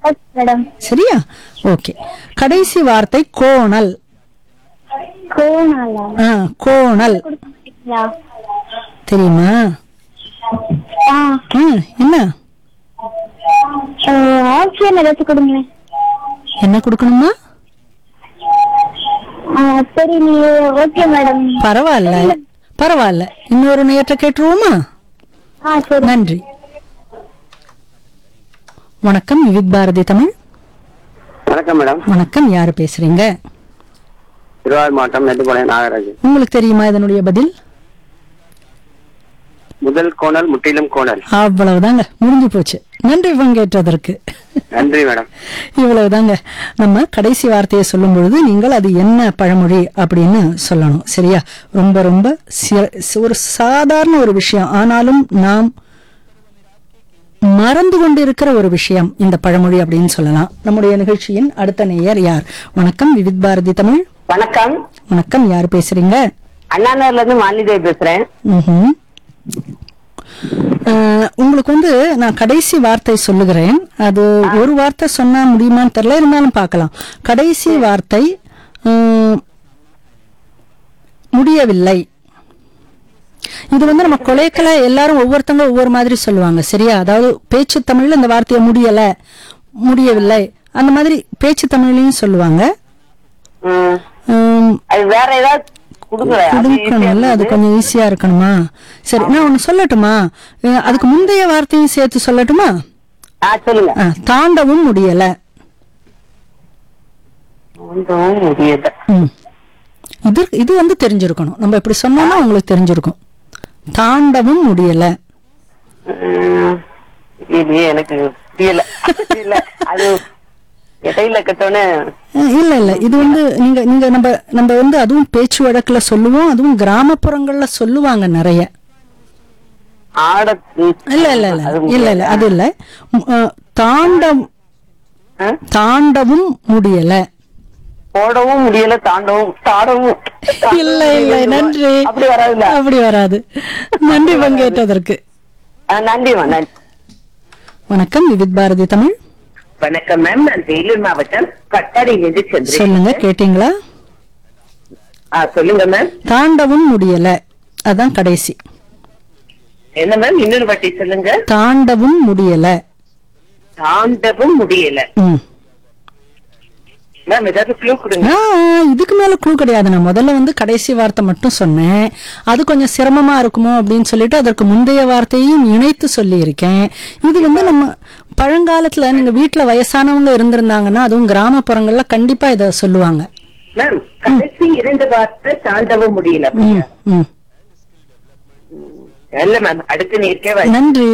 Okay madam சரியா okay கடைசி வார்த்தை கோணல் கோனாலா ஆ கோணல் கொடுக்க மாட்டீங்களா தெரியுமா ஆ ம் என்ன ஆப்ஷன் ஏதாச்சும் கொடுங்களேன் என்ன கொடுக்கணுமா ஆ, சரி நீ ஓகே மேடம் பரவாயில்ல பரவாயில்ல இன்னொரு நேற்ற கேட்டுருவோமா ஆ சரி நன்றி வணக்கம் விவித் பாரதி தமிழ் வணக்கம் மேடம் வணக்கம் யாரு பேசுறீங்க திருவாரூர் மாவட்டம் நெட்டுப்பாளையம் நாகராஜ் உங்களுக்கு தெரியுமா இதனுடைய பதில் முதல் கோணல் முற்றிலும் கோணல் அவ்வளவுதாங்க முடிஞ்சு போச்சு நன்றி பங்கேற்றதற்கு நன்றி மேடம் இவ்வளவுதாங்க நம்ம கடைசி வார்த்தையை சொல்லும் பொழுது நீங்கள் அது என்ன பழமொழி அப்படின்னு சொல்லணும் சரியா ரொம்ப ரொம்ப சி- ஒரு சாதாரண ஒரு விஷயம் ஆனாலும் நாம் மறந்து கொண்டிருக்கிற ஒரு விஷயம் இந்த பழமொழி அப்படின்னு சொல்லலாம் நம்முடைய நிகழ்ச்சியின் அடுத்த நேயர் யார் வணக்கம் விவித் பாரதி தமிழ் வணக்கம் வணக்கம் யார் பேசுறீங்க அண்ணாநகர்ல இருந்து மாலிதேவி பேசுறேன் ம்ஹும். அஹ், உங்களுக்கு வந்து நான் கடைசி வார்த்தை சொல்லுகிறேன் அது ஒரு வார்த்தை சொன்னா முடியுமான்னு தெரியல இருந்தாலும் பார்க்கலாம் கடைசி வார்த்தை உம், முடியவில்லை இது வந்து நம்ம கொலைக்கல எல்லாரும் ஒவ்வொருத்தங்க ஒவ்வொரு மாதிரி சொல்லுவாங்க சரியா அதாவது பேச்சு தமிழ்ல இந்த வார்த்தையை முடியல முடியவில்லை அந்த மாதிரி பேச்சு தமிழ்லயும் சொல்லுவாங்க ம், உம், அது வேற ஏதாவது கொடுங்களேன் அது easy ஆ கொடுக்கணும்ல அது இருக்குது. கொஞ்சம் ஈஸியா இருக்கணுமா சரி நான் ஒண்ணு சொல்லட்டுமா அஹ் அதுக்கு முந்தைய வார்த்தையும் சேர்த்து சொல்லட்டுமா ஆ சொல்லுங்க அஹ் தாண்டவும் முடியல ஒன்றும் முடியல ம். இது இது வந்து தெரிஞ்சிருக்கணும் நம்ம இப்படி சொன்னோம்னா உங்களுக்கு தெரிஞ்சிருக்கும் தாண்டவும் முடியல ம், இது எனக்கு புரியல இல்ல அது இடையில கட்டோன்னு அஹ் இல்ல இல்ல இது வந்து நீங்க நீங்க நம்ம நம்ம வந்து அதுவும் பேச்சு வழக்குல சொல்லுவோம் அதுவும் கிராமப்புறங்கள்ல சொல்லுவாங்க நிறைய ஆட இல்ல இல்ல இல்ல அது இல்ல இல்ல அது இல்ல ம், அஹ் தாண்டம் ஆ? தாண்டவும் முடியல போடவும் முடியல தாண்டவும் தாடவும் இல்ல இல்ல நன்றி அப்படி வராதுல்ல அப்படி வராது நன்றி பங்கேற்றதற்கு ஆ, நன்றிம்மா நன்றி வணக்கம் விவித் பாரதி தமிழ் வணக்கம் மேம் நான் வேலூர் மாவட்டம் கட்டாடியிலிருந்து சந்திரன் சொல்லுங்க கேட்டீங்களா ஆ சொல்லுங்க மேம் தாண்டவும் முடியல அதான் கடைசி என்ன மேம் இன்னொரு வாட்டி சொல்லுங்க தாண்டவும் முடியல தாண்டவும் முடியல ம். மேம் ஏதாவது க்ளூ கொடுங்க ஆ, இதுக்கு மேல க்ளூ கிடையாது நான் முதல்ல வந்து கடைசி வார்த்தை மட்டும் சொன்னேன் அது கொஞ்சம் சிரமமா இருக்குமோ அப்படின்னு சொல்லிட்டு அதற்கு முந்தைய வார்த்தையும் இணைத்து சொல்லி இருக்கேன் இது வந்து நம்ம பழங்காலத்துல நீங்க வீட்டுல வயசானவங்க இருந்திருந்தாங்கன்னா அதுவும் கிராமப்புறங்கள்ல கண்டிப்பா இத சொல்லுவாங்க மேம் கடைசி இரண்டு வார்த்தை தாண்டவும் முடியல ம், ம். இல்ல மேம் அடுத்து நீக்கே நன்றி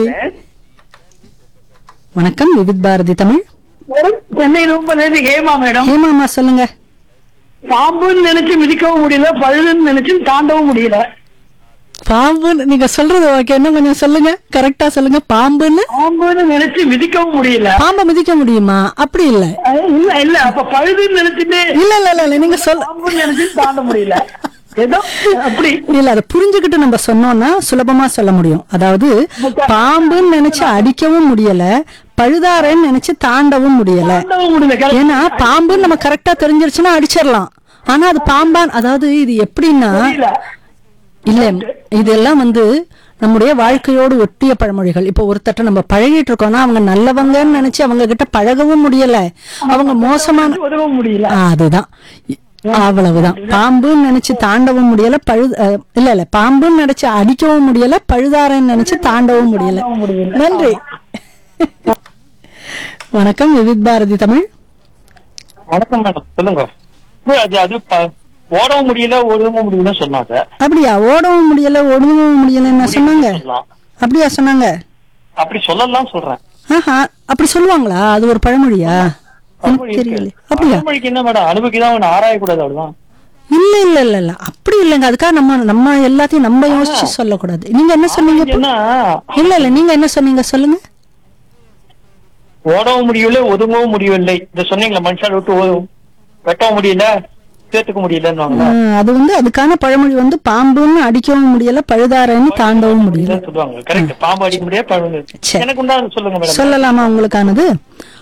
வணக்கம் விவித் பாரதி தமிழ் சென்னை ரொம்ப நேரம் ஏமா மேடம் ஹேமாமா சொல்லுங்க பாம்புன்னு நினைச்சு மிதிக்கவும் முடியல பழுதுன்னு நினைச்சு தாண்டவும் முடியல பாம்பு நீங்க சொல்றது ஓகே இன்னும் கொஞ்சம் சொல்லுங்க கரெக்டா சொல்லுங்க பாம்புன்னு பாம்புன்னு நினைச்சு மிதிக்கவும் முடியல பாம்பை மிதிக்க முடியுமா அப்படி இல்ல அது இல்ல இல்ல அப்ப பழுதுன்னு நினைச்சுட்டு இல்ல இல்ல இல்ல, இல்ல நீங்க சொல்ல பாம்புன்னு நினைச்சு தாண்ட முடியல ஏதோ அப்படி இல்ல அதை புரிஞ்சுக்கிட்டு நம்ம சொன்னோம்னா சுலபமா சொல்ல முடியும் அதாவது பாம்புன்னு நினைச்சு அடிக்கவும் முடியல பழுதாரன்னு நினைச்சு தாண்டவும் முடியல தாண்டவும் முடியல correct. ஏன்னா பாம்புன்னு நம்ம கரெக்டா தெரிஞ்சிருச்சுன்னா அடிச்சிடலாம் ஆனா அது பாம்பான் அதாவது இது எப்படின்னா புரியல இல்ல இதெல்லாம் வந்து நம்முடைய வாழ்க்கையோடு ஒட்டிய பழமொழிகள் இப்போ ஒருத்தட்ட நம்ம பழகிட்டு இருக்கோம்னா அவங்க நல்லவங்கன்னு நினைச்சு அவங்க கிட்ட பழகவும் முடியல அவங்க மோசமான உதவ முடியல ஆ, அதுதான் இ- அவ்வளவுதான் பாம்புன்னு நினைச்சு தாண்டவும் முடியல பழு அஹ், இல்ல இல்ல பாம்புன்னு நினைச்சு அடிக்கவும் முடியல பழுதாரன்னு நினைச்சு தாண்டவும் முடியல தாண்டவும் முடியல. நன்றி வணக்கம் விவித் பாரதி தமிழ் வணக்கம் மேடம் சொல்லுங்க இல்ல, அது அது ப- ஓடவும் முடியல ஓடவும் முடியல சொன்னாங்க அப்படியா ஓடவும் முடியல ஒடுங்கவும் முடியலன்னு சொன்னாங்க சொல்லலாம். அப்படியா சொன்னாங்க அப்படி சொல்லலாம் சொல்றேன் ஆஹா அப்படி சொல்லுவாங்களா அது ஒரு பழமொழியா எனக்கு பழமொழி இருக்கு. தெரியல அப்படியா பழமொழிக்கு என்ன மேடம் அனுபவிக்கு தான் அவன் ஆராயக்கூடாது அவ்வளவுதான் இல்ல இல்ல இல்ல இல்ல அப்படி இல்லைங்க அதுக்காக நம்ம நம்ம எல்லாத்தையும் நம்ம யோசிச்சு சொல்லக்கூடாது நீங்க என்ன சொன்னீங்க இப்போ? என்ன இல்ல இல்ல நீங்க என்ன சொன்னீங்க சொல்லுங்க ஓடவும் முடியல ஒதுங்கவும் முடியவில்லை இந்த சொன்னீங்களா மனுஷால் விட்டு ஓ- வெட்டவும் முடியல சேர்த்துக்க முடியலன்னு ஆ, அது வந்து அதுக்கான பழமொழி வந்து பாம்புன்னு அடிக்கவும் முடியல பழுதாரன்னு தாண்டவும் முடியல சொல்லுவாங்க கரெக்ட் பாம்பு அடிக்க முடியாது பழமொழி சரி. எனக்கு உண்டான சொல்லுங்க மேடம் சொல்லலாமா உங்களுக்கானது